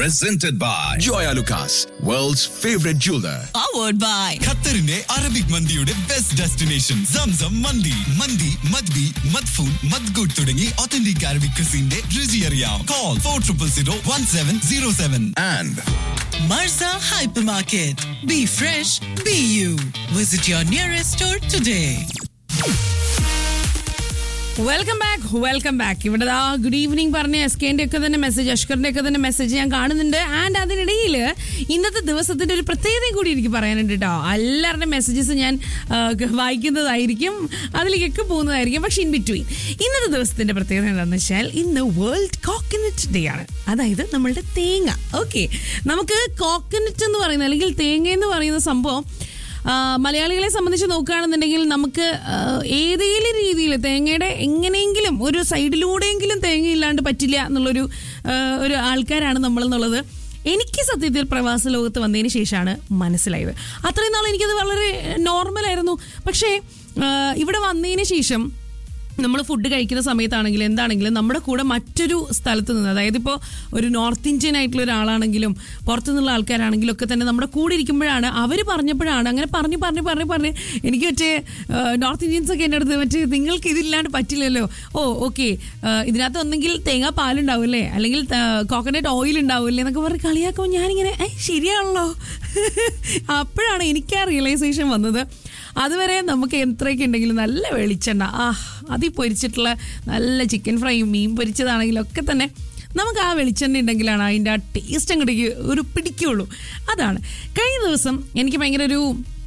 presented by Joya Lucas, world's favorite jeweler. powered by ഖത്തറിന്റെ Arabic മന്തിയുടെ best destination Zamzam മന്തി മന്തി മദ്ബി മദ്ഫൂൻ മദ്ഗുഡ് തുടങ്ങി ഒത്തന്റിക് അറബിക് ക്രിസിന്റെ രുചി അറിയാം call for triple zero one seven zero seven And Marza Hypermarket. Be fresh, be you. Visit your nearest store today. Welcome back welcome back ഇവിടെ ആ ഗുഡ് ഈവനിങ് പറഞ്ഞ എസ് കെന്റെ ഒക്കെ തന്നെ മെസ്സേജ് അഷ്കറിന്റെ ഒക്കെ തന്നെ മെസ്സേജ് ഞാൻ കാണുന്നുണ്ട് ആൻഡ് അതിനിടയിൽ ഇന്നത്തെ ദിവസത്തിന്റെ ഒരു പ്രത്യേകതയും കൂടി എനിക്ക് പറയാനുണ്ട് കേട്ടോ എല്ലാവരുടെ മെസ്സേജസ് ഞാൻ ആ, വായിക്കുന്നതായിരിക്കും അതിലേക്കൊക്കെ പോകുന്നതായിരിക്കും പക്ഷെ ഇൻ ബിറ്റ്വീൻ ഇന്നത്തെ ദിവസത്തിന്റെ പ്രത്യേകത എന്താണെന്ന് വെച്ചാൽ ഇന്ന് വേൾഡ് കോക്കനട്ട് ഡേ ആണ് അതായത് നമ്മളുടെ തേങ്ങ ഓക്കെ നമുക്ക് കോക്കനട്ട് എന്ന് പറയുന്നത് അല്ലെങ്കിൽ തേങ്ങ എന്ന് പറയുന്ന സംഭവം ആ, മലയാളികളെ സംബന്ധിച്ച് നോക്കുകയാണെന്നുണ്ടെങ്കിൽ നമുക്ക് ആ, ഏതെങ്കിലും രീതിയിൽ തേങ്ങയുടെ എങ്ങനെയെങ്കിലും ഒരു സൈഡിലൂടെയെങ്കിലും തേങ്ങ ഇല്ലാണ്ട് പറ്റില്ല എന്നുള്ളൊരു ആ, ഒരു ആൾക്കാരാണ് നമ്മൾ എന്നുള്ളത് എനിക്ക് സത്യത്തിൽ പ്രവാസ ലോകത്ത് വന്നതിന് ശേഷമാണ് മനസ്സിലായത് അത്രയും നാൾ എനിക്കത് വളരെ നോർമലായിരുന്നു പക്ഷേ ആ, ഇവിടെ വന്നതിന് ശേഷം നമ്മൾ ഫുഡ് കഴിക്കുന്ന സമയത്താണെങ്കിലും എന്താണെങ്കിലും നമ്മുടെ കൂടെ മറ്റൊരു സ്ഥലത്ത് നിന്ന് അതായത് ഇപ്പോൾ ഒരു നോർത്ത് ഇന്ത്യൻ ആയിട്ടുള്ള ഒരാളാണെങ്കിലും പുറത്തുനിന്നുള്ള ആൾക്കാരാണെങ്കിലും ഒക്കെ തന്നെ നമ്മുടെ കൂടെ ഇരിക്കുമ്പോഴാണ് അവർ പറഞ്ഞപ്പോഴാണ് അങ്ങനെ പറഞ്ഞ് പറഞ്ഞ് പറഞ്ഞ് പറഞ്ഞ് എനിക്ക് മറ്റേ നോർത്ത് ഇന്ത്യൻസ് ഒക്കെ എൻ്റെ അടുത്ത് മറ്റേ നിങ്ങൾക്ക് ഇതില്ലാണ്ട് പറ്റില്ലല്ലോ ഓ ഓക്കെ ഇതിനകത്ത് ഒന്നെങ്കിൽ തേങ്ങാ പാലുണ്ടാവും അല്ലേ അല്ലെങ്കിൽ കോക്കനട്ട് ഓയിൽ ഉണ്ടാവില്ലേ എന്നൊക്കെ പറഞ്ഞ് കളിയാക്കുമ്പോൾ ഞാനിങ്ങനെ ഏ ശരിയാണല്ലോ അപ്പോഴാണ് എനിക്ക് ആ റിയലൈസേഷൻ വന്നത് അതുവരെ നമുക്ക് എത്രയൊക്കെ ഉണ്ടെങ്കിലും നല്ല വെളിച്ചെണ്ണ ആ അതിൽ പൊരിച്ചിട്ടുള്ള നല്ല ചിക്കൻ ഫ്രൈയും മീൻ പൊരിച്ചതാണെങ്കിലും ഒക്കെ തന്നെ നമുക്ക് ആ വെളിച്ചെണ്ണ ഉണ്ടെങ്കിലാണ് അതിൻ്റെ ആ ടേസ്റ്റ് അങ്ങോട്ടേക്ക് ഒരു പിടിക്കുള്ളൂ അതാണ് കഴിഞ്ഞ ദിവസം എനിക്ക് ഭയങ്കര ഒരു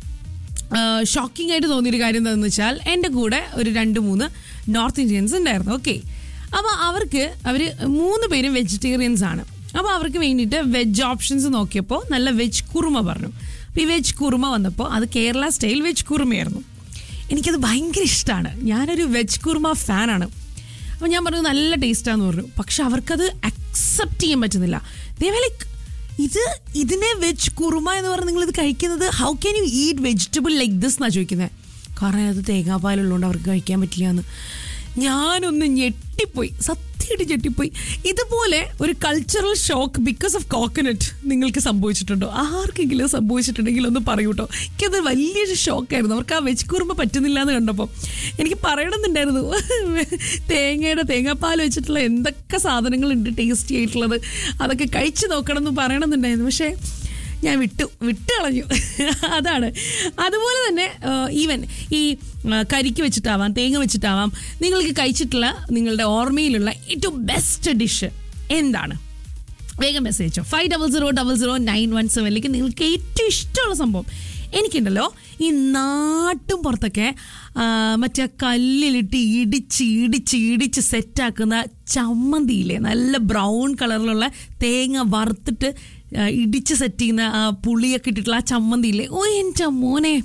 ഷോക്കിംഗ് ആയിട്ട് തോന്നിയൊരു കാര്യം എന്താണെന്ന് വെച്ചാൽ എൻ്റെ കൂടെ ഒരു രണ്ട് മൂന്ന് നോർത്ത് ഇന്ത്യൻസ് ഉണ്ടായിരുന്നു ഓക്കെ അപ്പോൾ അവർക്ക് അവർ മൂന്ന് പേരും വെജിറ്റേറിയൻസ് ആണ് അപ്പോൾ അവർക്ക് വേണ്ടിയിട്ട് വെജ് ഓപ്ഷൻസ് നോക്കിയപ്പോൾ നല്ല വെജ് കുറുമ പറഞ്ഞു അപ്പോൾ ഈ വെജ് കുറുമ വന്നപ്പോൾ അത് കേരള സ്റ്റൈൽ വെജ് കുറുമയായിരുന്നു എനിക്കത് ഭയങ്കര ഇഷ്ടമാണ് ഞാനൊരു വെജ് കുറുമ ഫാനാണ് അപ്പോൾ ഞാൻ പറഞ്ഞു നല്ല ടേസ്റ്റാന്ന് പറഞ്ഞു പക്ഷെ അവർക്കത് അക്സെപ്റ്റ് ചെയ്യാൻ പറ്റുന്നില്ല ദേവ ലൈക്ക് ഇത് ഇതിനെ വെജ് കുറുമ എന്ന് പറഞ്ഞ് നിങ്ങൾ ഇത് കഴിക്കുന്നത് how can you eat vegetable like this എന്നാണ് ചോദിക്കുന്നത് കാരണം അത് തേങ്ങാപ്പാലുള്ളതുകൊണ്ട് അവർക്ക് കഴിക്കാൻ പറ്റില്ല എന്ന് ഞാനൊന്ന് ഞെട്ടിപ്പോയി സത്യമായിട്ട് ഞെട്ടിപ്പോയി ഇതുപോലെ ഒരു cultural shock because of coconut നിങ്ങൾക്ക് സംഭവിച്ചിട്ടുണ്ടോ ആർക്കെങ്കിലും സംഭവിച്ചിട്ടുണ്ടെങ്കിൽ ഒന്ന് പറയൂ കേട്ടോ എനിക്കത് വലിയൊരു ഷോക്കായിരുന്നു അവർക്ക് ആ വെജ് കുറുമ പറ്റുന്നില്ല എന്ന് കണ്ടപ്പോൾ എനിക്ക് പറയണമെന്നുണ്ടായിരുന്നു തേങ്ങയുടെ തേങ്ങാപ്പാൽ വെച്ചിട്ടുള്ള എന്തൊക്കെ സാധനങ്ങളുണ്ട് ടേസ്റ്റി ആയിട്ടുള്ളത് അതൊക്കെ കഴിച്ചു നോക്കണം എന്ന് പറയണമെന്നുണ്ടായിരുന്നു പക്ഷേ ഞാൻ വിട്ടു വിട്ട് കളഞ്ഞു അതാണ് അതുപോലെ തന്നെ ഈവൻ ഈ ആ, കരിക്ക് വെച്ചിട്ടാവാം തേങ്ങ വെച്ചിട്ടാവാം നിങ്ങൾക്ക് കഴിച്ചിട്ടുള്ള നിങ്ങളുടെ ഓർമ്മയിലുള്ള ഏറ്റവും ബെസ്റ്റ് ഡിഷ് എന്താണ് വേഗം മെസ്സേജോ five double zero double zero nine one സെവനിലേക്ക് നിങ്ങൾക്ക് ഏറ്റവും ഇഷ്ടമുള്ള സംഭവം എനിക്കുണ്ടല്ലോ ഈ നാട്ടും പുറത്തൊക്കെ ആ, മറ്റേ കല്ലിലിട്ട് ഇടിച്ച് ഇടിച്ച് ഇടിച്ച് സെറ്റാക്കുന്ന ചമ്മന്തിയില്ലേ നല്ല ബ്രൗൺ കളറിലുള്ള തേങ്ങ വറുത്തിട്ട് ആ, ഇടിച്ച് സെറ്റ് ചെയ്യുന്ന ആ പുളിയൊക്കെ ഇട്ടിട്ടുള്ള ആ ചമ്മന്തിയില്ലേ ഓ എൻ്റെ മോനെ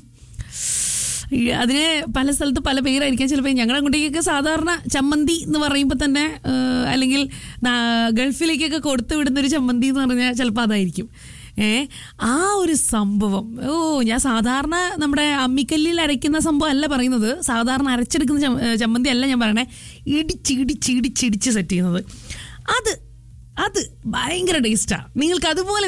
ഈ അതിന് പല സ്ഥലത്ത് പല പേരായിരിക്കാം ചിലപ്പോൾ ഞങ്ങളുടെ അങ്ങോട്ടേക്കൊക്കെ സാധാരണ ചമ്മന്തി എന്ന് പറയുമ്പോൾ തന്നെ ആ, അല്ലെങ്കിൽ നാ- ഗൾഫിലേക്കൊക്കെ കൊടുത്തു വിടുന്ന ഒരു ചമ്മന്തി എന്ന് പറഞ്ഞാൽ ചിലപ്പോൾ അതായിരിക്കും ഏ ആ ഒരു സംഭവം ഓ ഞാൻ സാധാരണ നമ്മുടെ അമ്മിക്കല്ലിൽ അരയ്ക്കുന്ന സംഭവം അല്ല പറയുന്നത് സാധാരണ അരച്ചെടുക്കുന്ന ചമ്മ- ഏ, ചമ്മന്തി അല്ല ഞാൻ പറയണേ ഇടിച്ച് ഇടിച്ച് ഇടിച്ച് ഇടിച്ച് സെറ്റ് ചെയ്യുന്നത് അത് അത് ഭയങ്കര ടേസ്റ്റാണ് നിങ്ങൾക്ക് അതുപോലെ